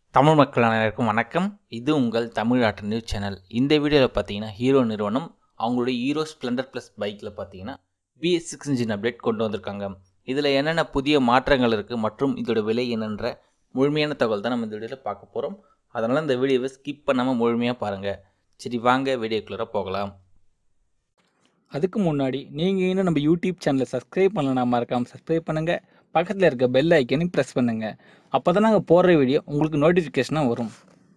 தமிழ் மக்கள் அனைவருக்கும் வணக்கம் இது உங்கள் தமிழ்நாட்டு நியூஸ் சேனல் இந்த வீடியோவில் பார்த்தீங்கன்னா ஹீரோ நிறுவனம் அவங்களுடைய ஹீரோ ஸ்ப்ளெண்டர் ப்ளஸ் பைக்கில் பார்த்தீங்கன்னா பிஎஸ் சிக்ஸ் இன்ஜின் அப்டேட் கொண்டு வந்திருக்காங்க இதில் என்னென்ன புதிய மாற்றங்கள் இருக்குது மற்றும் இதோட விலை என்னன்ற முழுமையான தகவல் தான் நம்ம இந்த வீடியோவில் பார்க்க போகிறோம் அதனால் இந்த வீடியோவை ஸ்கிப் பண்ணாமல் முழுமையாக பாருங்கள் சரி வாங்க வீடியோக்குள்ளே போகலாம் அதுக்கு முன்னாடி நீங்கள் இன்னும் நம்ம யூடியூப் சேனலை சப்ஸ்கிரைப் பண்ணலாம் மறக்காமல் சப்ஸ்கிரைப் பண்ணுங்கள் பக்கத்தில் இருக்க பெல் ஐக்கனையும் ப்ரெஸ் பண்ணுங்கள் அப்போ தான் நாங்கள் போடுற வீடியோ உங்களுக்கு நோட்டிஃபிகேஷனாக வரும்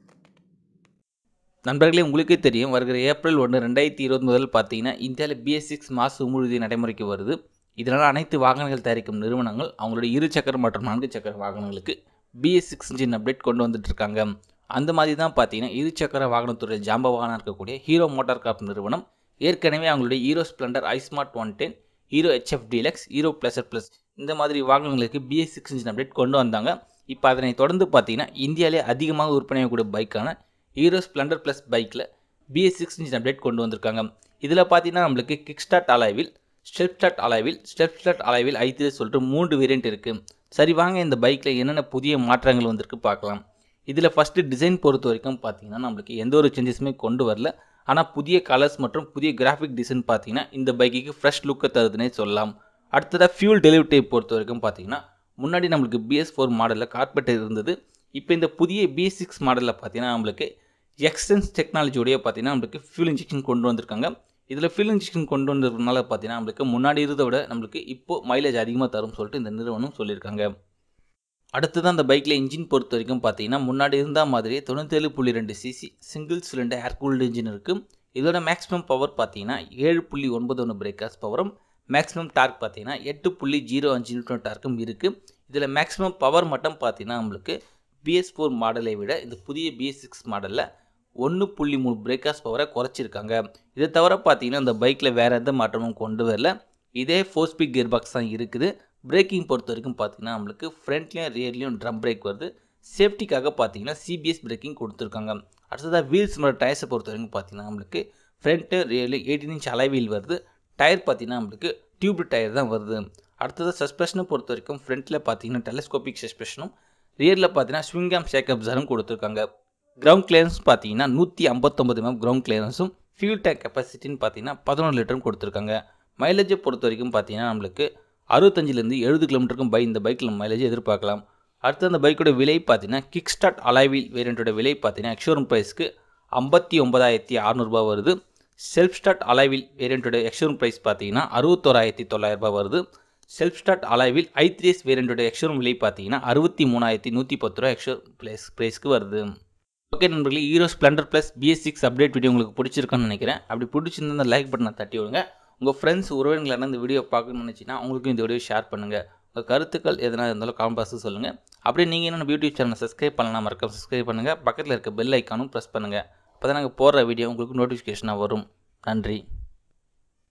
நண்பர்களே உங்களுக்கே தெரியும் வருகிற ஏப்ரல் ஒன்று ரெண்டாயிரத்தி இருபது முதல் பார்த்தீங்கன்னா இந்தியாவில் பிஎஸ் சிக்ஸ் மாசு உமுழுதி நடைமுறைக்கு வருது இதனால் அனைத்து வாகனங்கள் தயாரிக்கும் நிறுவனங்கள் அவங்களுடைய இரு சக்கர மற்றும் நான்கு சக்கர வாகனங்களுக்கு பிஎஸ் சிக்ஸ் இன்ஜின் அப்டேட் கொண்டு வந்துட்டு இருக்காங்க அந்த மாதிரி தான் பார்த்தீங்கன்னா இரு சக்கர வாகனத்துறை ஜாம்பவானாக இருக்கக்கூடிய ஹீரோ மோட்டார் கார்ப் நிறுவனம் ஏற்கனவே அவங்களுடைய Hero Splendor iSmart one ten Hero HF Deluxe Hero Pleasure plus இந்த மாதிரி வாகனங்களுக்கு பிஎஸ் சிக்ஸ் இன்ஜின் அப்டேட் கொண்டு வந்தாங்க இப்போ அதனை தொடர்ந்து பார்த்தீங்கன்னா இந்தியாவிலே அதிகமாக விற்பனையாகக்கூடிய பைக்கான ஹீரோ ஸ்ப்ளெண்டர் ப்ளஸ் பைக்கில் பிஎஸ் சிக்ஸ் இன்ஜின் அப்டேட் கொண்டு வந்திருக்காங்க இதில் பார்த்தீங்கன்னா நம்மளுக்கு kick start alloy wheel step start alloy wheel step start alloy wheel i three சொல்லிட்டு மூன்று வேரியண்ட் இருக்குது சரி வாங்க இந்த பைக்கில் என்னென்ன புதிய மாற்றங்கள் வந்திருக்கு பார்க்கலாம் இதில் ஃபஸ்ட்டு டிசைன் பொறுத்த வரைக்கும் பார்த்தீங்கன்னா நம்மளுக்கு எந்த ஒரு சேஞ்சஸுமே கொண்டு வரல ஆனால் புதிய கலர்ஸ் மற்றும் புதிய கிராஃபிக் டிசைன் பார்த்தீங்கன்னா இந்த பைக்குக்கு ஃப்ரெஷ் லுக்கை தருதுன்னே சொல்லலாம் அடுத்ததாக ஃபியூல் டெலிவரி டைப் பொறுத்த வரைக்கும் பார்த்தீங்கன்னா முன்னாடி நம்மளுக்கு பிஎஸ் ஃபோர் மாடலில் கார்பெட்டர் இருந்தது இப்போ இந்த புதிய பிஎஸ் சிக்ஸ் மாடலில் பார்த்தீங்கன்னா நம்மளுக்கு எக்ஸ்டென்ஸ் டெக்னாலஜியோடய பார்த்தீங்கன்னா நம்மளுக்கு ஃபியூல் இன்ஜெக்ஷன் கொண்டு வந்திருக்காங்க இதில் ஃபியூல் இன்ஜெக்ஷன் கொண்டு வந்ததுனால பார்த்தீங்கன்னா நம்மளுக்கு முன்னாடி இருந்ததை விட நம்மளுக்கு இப்போ மைலேஜ் அதிகமாக தரும் சொல்லிட்டு இந்த நிறுவனம் சொல்லியிருக்காங்க அடுத்ததான் அந்த பைக்கில் இன்ஜின் பொறுத்த வரைக்கும் பார்த்தீங்கன்னா முன்னாடி இருந்தால் மாதிரியே தொண்ணூத்தேழு புள்ளி ரெண்டு CC single cylinder air cooled engine இருக்குது இதோட மேக்ஸிமம் பவர் பார்த்தீங்கன்னா ஏழு புள்ளி ஒன்பது ஒன்று பிரேக்கர்ஸ் பவரும் மேக்ஸிமம் டார்க் பார்த்தீங்கன்னா எட்டு புள்ளி ஜீரோ அஞ்சு நியூட்டன் டார்க்கும் இருக்குது இதில் மேக்ஸிமம் பவர் மட்டும் பார்த்தீங்கன்னா நம்மளுக்கு பிஎஸ் ஃபோர் மாடலை விட இந்த புதிய பிஎஸ் சிக்ஸ் மாடலில் ஒன்று புள்ளி மூணு பிரேக்கர்ஸ் பவரை குறைச்சிருக்காங்க இதை தவிர பார்த்தீங்கன்னா இந்த பைக்கில் வேறு எந்த மாற்றமும் கொண்டு வரல இதே ஃபோர் ஸ்பீட் கியர் பாக்ஸ் தான் இருக்குது பிரேக்கிங் பொறுத்த வரைக்கும் பார்த்தீங்கன்னா நம்மளுக்கு ஃப்ரண்ட்லேயும் ரியர்லேயும் ட்ரம் பிரேக் வருது சேஃப்டிக்காக பார்த்தீங்கன்னா சிபிஎஸ் பிரேக்கிங் கொடுத்துருக்காங்க அடுத்ததாக வீல்ஸ் மற்றும் டயர்ஸை பொறுத்த வரைக்கும் பார்த்தீங்கன்னா நம்மளுக்கு front really eighteen inch alloy wheel வருது டயர் பார்த்தீங்கன்னா நம்மளுக்கு டியூப் டயர் தான் வருது அடுத்தது சஸ்பெஷனை பொறுத்த வரைக்கும் ஃப்ரண்ட்டில் பார்த்தீங்கன்னா டெலஸ்கோபிக் சஸ்பெஷனும் ரியரில் பார்த்தீங்கன்னா ஸ்விங்காம் ஷேக் அப்சரும் கொடுத்துருக்காங்க கிரவுண்ட் கிளியரன்ஸ் பார்த்தீங்கன்னா நூற்றி ஐம்பத்தொம்பது எம்எம் கிரவுண்ட் கிளியரன்ஸும் ஃபியூல் டேங்க் கெப்பாசிட்டின்னு பார்த்தீங்கன்னா பதினொன்று லிட்டரும் கொடுத்துருக்காங்க மைலேஜை பொறுத்த வரைக்கும் பார்த்தீங்கன்னா நம்மளுக்கு அறுபத்தஞ்சிலேருந்து எழுபது கிலோமீட்டருக்கும் பை இந்த பைக்கில் மைலேஜ் எதிர்பார்க்கலாம் அடுத்து அந்த பைக்கோட விலை பார்த்தீங்கன்னா கிக் ஸ்டார்ட் அலைவில் வேரியண்ட்டோட விலை பார்த்தீங்கன்னா எக்ஷோரூம் ப்ரைஸ்க்கு ஐம்பத்தி ஒன்பதாயிரத்தி அறநூறுபா வருது செல்ஃப் ஸ்டார்ட் அலைவில் வேரியண்ட்டோட எக்ஷோரூம் ப்ரைஸ் பார்த்தீங்கன்னா அறுபத்தோராயிரத்தி தொள்ளாயிரரூபா வருது self start alloy wheel i three S வேரியண்ட்டோட எக்ஷோரூம் விலை பார்த்தீங்கன்னா அறுபத்தி மூணாயிரத்தி நூற்றி பத்து ரூபா எக்ஷோ ப்ரைஸ் ப்ரைஸ்க்கு வருது ஓகே நண்பர்களே Hero Splendor plus BS six update video உங்களுக்கு பிடிச்சிருக்கான்னு நினைக்கிறேன் அப்படி பிடிச்சிருந்தா அந்த லைக் பட்டனை தட்டி விடுங்க உங்கள் ஃப்ரெண்ட்ஸ் உறவினர்கள் இந்த வீடியோ பார்க்கணும்னு நினச்சின்னா அவங்களுக்கும் இந்த வீடியோ ஷேர் பண்ணுங்கள் உங்கள் கருத்துக்கள் எதனா இருந்தாலும் காமெண்ட் பாக்ஸில் சொல்லுங்கள் அப்படியே நீங்கள் என்ன யூடியூப் சேனலை சப்ஸ்கிரைப் பண்ணலாம் மறக்காம சப்ஸ்கிரைப் பண்ணுங்கள் பக்கத்தில் இருக்க பெல் ஐக்கானும் ப்ரெஸ் பண்ணுங்கள் அப்போ தான் நாங்கள் போடுற வீடியோ உங்களுக்கு நோட்டிஃபிகேஷனாக வரும் நன்றி